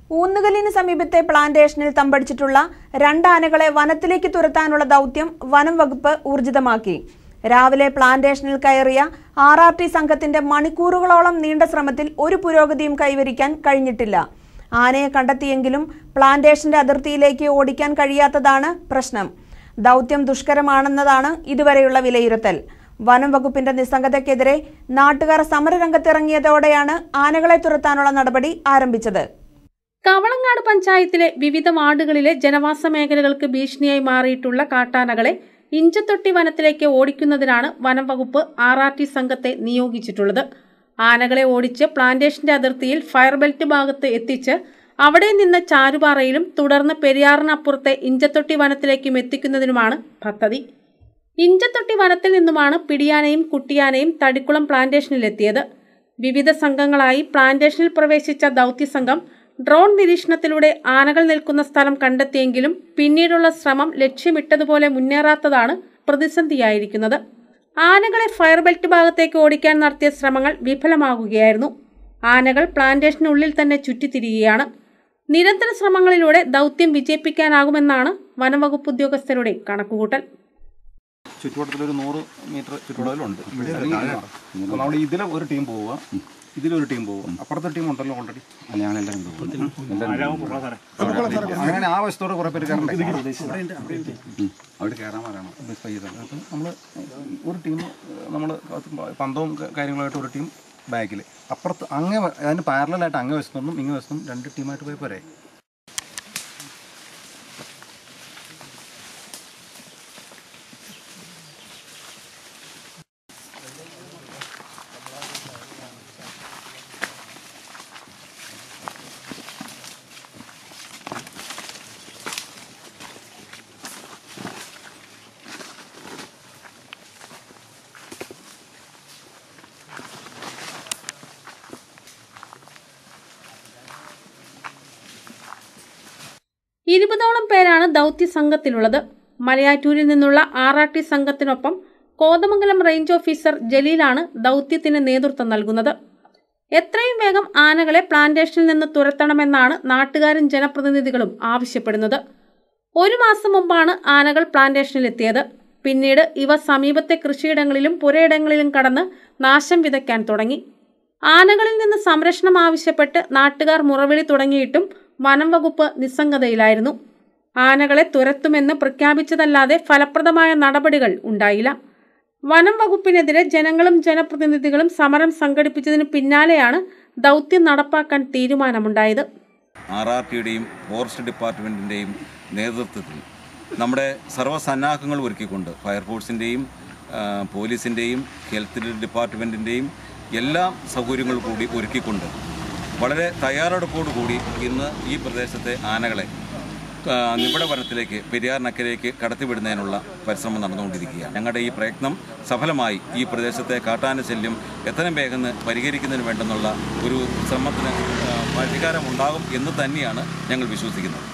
ഊന്നുകല്ലിന് സമീപത്തെ പ്ലാന്റേഷനിൽ തമ്പടിച്ചിട്ടുള്ള രണ്ട് ആനകളെ വനത്തിലേക്ക് തുരത്താനുള്ള ദൗത്യം വനം വകുപ്പ് ഊർജിതമാക്കി രാവിലെ പ്ലാന്റേഷനിൽ കയറിയ ആർ ആർ ടി സംഘത്തിന്റെ മണിക്കൂറുകളോളം നീണ്ട ശ്രമത്തിൽ ഒരു പുരോഗതിയും കൈവരിക്കാൻ കഴിഞ്ഞിട്ടില്ല ആനയെ കണ്ടെത്തിയെങ്കിലും പ്ലാന്റേഷന്റെ അതിർത്തിയിലേക്ക് ഓടിക്കാൻ കഴിയാത്തതാണ് പ്രശ്നം ദൗത്യം ദുഷ്കരമാണെന്നതാണ് ഇതുവരെയുള്ള വിലയിരുത്തൽ വനം വകുപ്പിന്റെ നിസ്സംഗതയ്ക്കെതിരെ നാട്ടുകാർ സമരരംഗത്തിറങ്ങിയതോടെയാണ് ആനകളെ തുരത്താനുള്ള നടപടി ആരംഭിച്ചത് കവളങ്ങാട് പഞ്ചായത്തിലെ വിവിധ വാർഡുകളിലെ ജനവാസ മേഖലകൾക്ക് ഭീഷണിയായി മാറിയിട്ടുള്ള കാട്ടാനകളെ ഇഞ്ചത്തൊട്ടി വനത്തിലേക്ക് ഓടിക്കുന്നതിനാണ് വനം വകുപ്പ് ആർ ആർ ടി സംഘത്തെ നിയോഗിച്ചിട്ടുള്ളത് ആനകളെ ഓടിച്ച് പ്ലാന്റേഷന്റെ അതിർത്തിയിൽ ഫയർ ബെൽറ്റ് ഭാഗത്ത് എത്തിച്ച് അവിടെ നിന്ന് ചാരുപാറയിലും തുടർന്ന് പെരിയാറിനപ്പുറത്തെ ഇഞ്ചത്തൊട്ടി വനത്തിലേക്കും എത്തിക്കുന്നതിനുമാണ് പദ്ധതി ഇഞ്ചത്തൊട്ടി വനത്തിൽ നിന്നുമാണ് പിടിയാനയും കുട്ടിയാനയും തടിക്കുളം പ്ലാന്റേഷനിലെത്തിയത് വിവിധ സംഘങ്ങളായി പ്ലാന്റേഷനിൽ പ്രവേശിച്ച ദൗത്യസംഘം ഡ്രോൺ നിരീക്ഷണത്തിലൂടെ ആനകൾ നിൽക്കുന്ന സ്ഥലം കണ്ടെത്തിയെങ്കിലും പിന്നീടുള്ള ശ്രമം ലക്ഷ്യമിട്ടതുപോലെ മുന്നേറാത്തതാണ് പ്രതിസന്ധിയായിരിക്കുന്നത് ആനകളെ ഫയർ ബെൽറ്റ് ഭാഗത്തേക്ക് ഓടിക്കാൻ നടത്തിയ ശ്രമങ്ങൾ വിഫലമാകുകയായിരുന്നു ആനകൾ പ്ലാന്റേഷനുള്ളിൽ തന്നെ ചുറ്റിത്തിരിയുകയാണ് നിരന്തര ശ്രമങ്ങളിലൂടെ ദൗത്യം വിജയിപ്പിക്കാനാകുമെന്നാണ് വനംവകുപ്പ് ഉദ്യോഗസ്ഥരുടെ കണക്കുകൂട്ടൽ ചുറ്റുവട്ടത്തിലൊരു നൂറ് മീറ്റർ ചുറ്റുവട്ടത്തിലുണ്ട് അപ്പോൾ നമ്മൾ ഇതിലെ ഒരു ടീം പോവുക ഇതിലൊരു ടീം പോവുക അപ്പുറത്തെ ടീം ഉണ്ടല്ലോ ഓൾറെഡി അങ്ങനെ ആ വശത്തോടെ കുറെ പേര് കയറണ്ടേ അവിടെ കയറാൻ പറയണം അപ്പം നമ്മൾ ഒരു ടീം നമ്മൾ പന്തവും ക- കാര്യങ്ങളുമായിട്ട് ഒരു ടീം ബാക്കിൽ അപ്പുറത്ത് അങ്ങേ വ- അതിന് പാരലായിട്ട് അങ്ങേ വശത്തുനിന്നും ഇങ്ങേ വശത്തുനിന്നും രണ്ട് ടീമായിട്ട് പോയി പോരെ ഇരുപതോളം പേരാണ് ദൗത്യ സംഘത്തിലുള്ളത് മലയാറ്റൂരിൽ നിന്നുള്ള ആർ ആർ ടി സംഘത്തിനൊപ്പം കോതമംഗലം റേഞ്ച് ഓഫീസർ ജലീലാണ് ദൗത്യത്തിന് നേതൃത്വം നൽകുന്നത് എത്രയും വേഗം ആനകളെ പ്ലാന്റേഷനിൽ നിന്ന് തുരത്തണമെന്നാണ് നാട്ടുകാരും ജനപ്രതിനിധികളും ആവശ്യപ്പെടുന്നത് ഒരു മാസം മുമ്പാണ് ആനകൾ പ്ലാന്റേഷനിലെത്തിയത് പിന്നീട് ഇവ സമീപത്തെ കൃഷിയിടങ്ങളിലും പുരയിടങ്ങളിലും കടന്ന് നാശം വിതയ്ക്കാൻ തുടങ്ങി ആനകളിൽ നിന്ന് സംരക്ഷണം ആവശ്യപ്പെട്ട് നാട്ടുകാർ മുറവിളി തുടങ്ങിയിട്ടും വനം വകുപ്പ് നിസ്സംഗതയിലായിരുന്നു ആനകളെ തുരത്തുമെന്ന് പ്രഖ്യാപിച്ചതല്ലാതെ ഫലപ്രദമായ നടപടികൾ ഉണ്ടായില്ല വനം വകുപ്പിനെതിരെ ജനങ്ങളും ജനപ്രതിനിധികളും സമരം സംഘടിപ്പിച്ചതിന് പിന്നാലെയാണ് ദൗത്യം നടപ്പാക്കാൻ തീരുമാനമുണ്ടായത് ആർ ആർ ടിയുടെയും ഫോറസ്റ്റ് ഡിപ്പാർട്ട്മെൻറ്റിൻ്റെയും നേതൃത്വത്തിൽ നമ്മുടെ സർവ്വസന്നാഹങ്ങൾ ഒരുക്കിക്കൊണ്ട് ഫയർഫോഴ്സിൻ്റെയും പോലീസിൻ്റെയും ഹെൽത്ത് ഡിപ്പാർട്ട്മെൻറ്റിൻ്റെയും എല്ലാ സൗകര്യങ്ങളും കൂടി ഒരുക്കിക്കൊണ്ട് വളരെ തയ്യാറെടുപ്പോടു കൂടി ഇന്ന് ഈ പ്രദേശത്തെ ആനകളെ ആ, നിബിഡ വനത്തിലേക്ക് പെരിയാറിനക്കരയ്ക്ക് കടത്തിവിടുന്നതിനുള്ള പരിശ്രമം നടന്നുകൊണ്ടിരിക്കുകയാണ് ഞങ്ങളുടെ ഈ പ്രയത്നം സഫലമായി ഈ പ്രദേശത്തെ കാട്ടാന ശല്യം എത്രയും വേഗം പരിഹരിക്കുന്നതിന് വേണ്ടെന്നുള്ള ഒരു ശ്രമത്തിന് ആ, പരിഹാരമുണ്ടാകും എന്ന് തന്നെയാണ് ഞങ്ങൾ വിശ്വസിക്കുന്നത്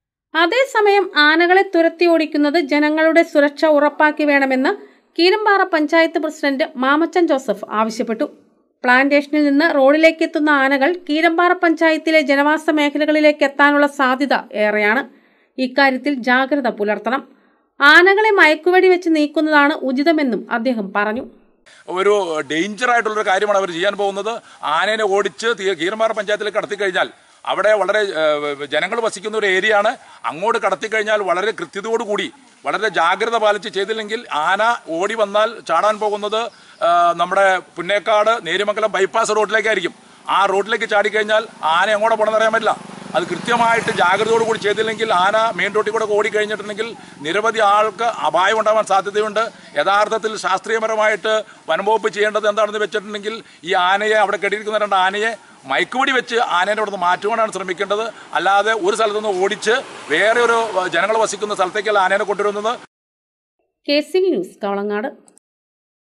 അതേസമയം ആനകളെ തുരത്തി ഓടിക്കുന്നത് ജനങ്ങളുടെ സുരക്ഷ ഉറപ്പാക്കി വേണമെന്ന് കീരമ്പാറ പഞ്ചായത്ത് പ്രസിഡന്റ് മാമച്ചൻ ജോസഫ് ആവശ്യപ്പെട്ടു പ്ലാന്റേഷനിൽ നിന്ന് റോഡിലേക്ക് എത്തുന്ന ആനകൾ കീരമ്പാറ പഞ്ചായത്തിലെ ജനവാസ മേഖലകളിലേക്ക് എത്താനുള്ള സാധ്യത ഏറെയാണ് ഇക്കാര്യത്തിൽ ജാഗ്രത പുലർത്തണം ആനകളെ മയക്കുവെടി വെച്ച് നീക്കുന്നതാണ് ഉചിതമെന്നും അദ്ദേഹം പറഞ്ഞു ഒരു ഡേഞ്ചർ ആയിട്ടുള്ളൊരു കാര്യമാണ് അവർ ചെയ്യാൻ പോകുന്നത് ആനേനെ ഓടിച്ച് തീ- കീരമ്പാറ പഞ്ചായത്തിലേക്ക് കടത്തിക്കഴിഞ്ഞാൽ അവിടെ വളരെ ജനങ്ങൾ വസിക്കുന്ന ഒരു ഏരിയയാണ് അങ്ങോട്ട് കടത്തിക്കഴിഞ്ഞാൽ വളരെ കൃത്യതയോടുകൂടി വളരെ ജാഗ്രത പാലിച്ച് ചെയ്തില്ലെങ്കിൽ ആന ഓടി വന്നാൽ ചാടാൻ പോകുന്നത് ആ, നമ്മുടെ പുന്നേക്കാട് നേരിമംഗലം ബൈപ്പാസ് റോഡിലേക്കായിരിക്കും ആ റോഡിലേക്ക് ചാടിക്കഴിഞ്ഞാൽ ആന എങ്ങോട്ട് പോകണമെന്ന് അറിയാൻ പറ്റില്ല അത് കൃത്യമായിട്ട് ജാഗ്രതയോട് കൂടി ചെയ്തില്ലെങ്കിൽ ആന മെയിൻ റോഡിൽ കൂടെ ഓടി കഴിഞ്ഞിട്ടുണ്ടെങ്കിൽ നിരവധി ആൾക്ക് അപായം ഉണ്ടാവാൻ സാധ്യതയുണ്ട് യഥാർത്ഥത്തിൽ ശാസ്ത്രീയപരമായിട്ട് വനംവകുപ്പ് ചെയ്യേണ്ടത് എന്താണെന്ന് വെച്ചിട്ടുണ്ടെങ്കിൽ ഈ ആനയെ അവിടെ കെട്ടിയിരിക്കുന്ന രണ്ട് ആനയെ മയക്കുവടി വെച്ച് ആനേനെ അവിടെ നിന്ന് മാറ്റുവാനാണ് ശ്രമിക്കേണ്ടത് അല്ലാതെ ഒരു സ്ഥലത്തുനിന്ന് ഓടിച്ച് വേറെ ഒരു ജനങ്ങൾ വസിക്കുന്ന സ്ഥലത്തേക്കല്ല ആനേനെ കൊണ്ടുവരുന്നത് കെ സി വി ന്യൂസ് കാളങ്ങാട്